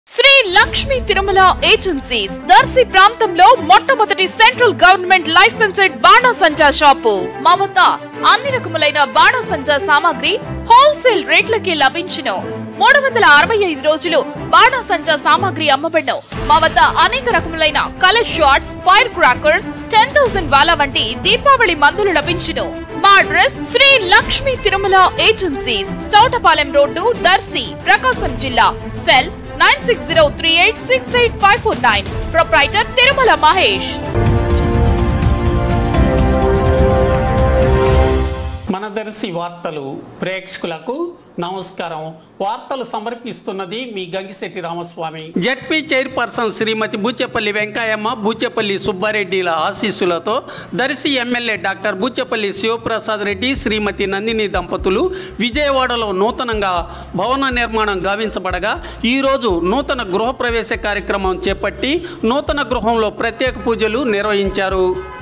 Shri Lakshmi Tirumala agencies Darsi ప్రాంతంలో మొట్టమొదటి central government licensed బాణాసంచా షాపు మా వద్ద అన్ని రకములైన బాణాసంచా సామాగ్రి హోల్సేల్ రేట్లకి లభించును మూడు వందల అరవై ఐదు రోజులు బాణాసంచా సామాగ్రి అమ్మబడును మా వద్ద అనేక రకములైన colour shots fire crackers ten thousand వాలా వంటి దీపావళి మందులు లభించును మా address Shri Lakshmi Tirumala agencies Chowtapalem road Darsi Prakasam జిల్లా cell nine six zero three eight six eight five four nine proprietor Tirumala Mahesh మన దర్శి వార్తలు ప్రేక్షకులకు నమస్కారం వార్తలు సమర్పిస్తున్నది మీ గంగిశెట్టి రామస్వామి జడ్పీ చైర్పర్సన్ శ్రీమతి బూచెపల్లి వెంకయ్యమ్మ బూచెపల్లి సుబ్బారెడ్డిల ఆశీస్సులతో దర్శి ఎమ్మెల్యే డాక్టర్ బూచెపల్లి శివప్రసాద్ రెడ్డి శ్రీమతి నందిని దంపతులు విజయవాడలో నూతనంగా భవన నిర్మాణం గావించబడగా ఈరోజు నూతన గృహప్రవేశ కార్యక్రమం చేపట్టి నూతన గృహంలో ప్రత్యేక పూజలు నిర్వహించారు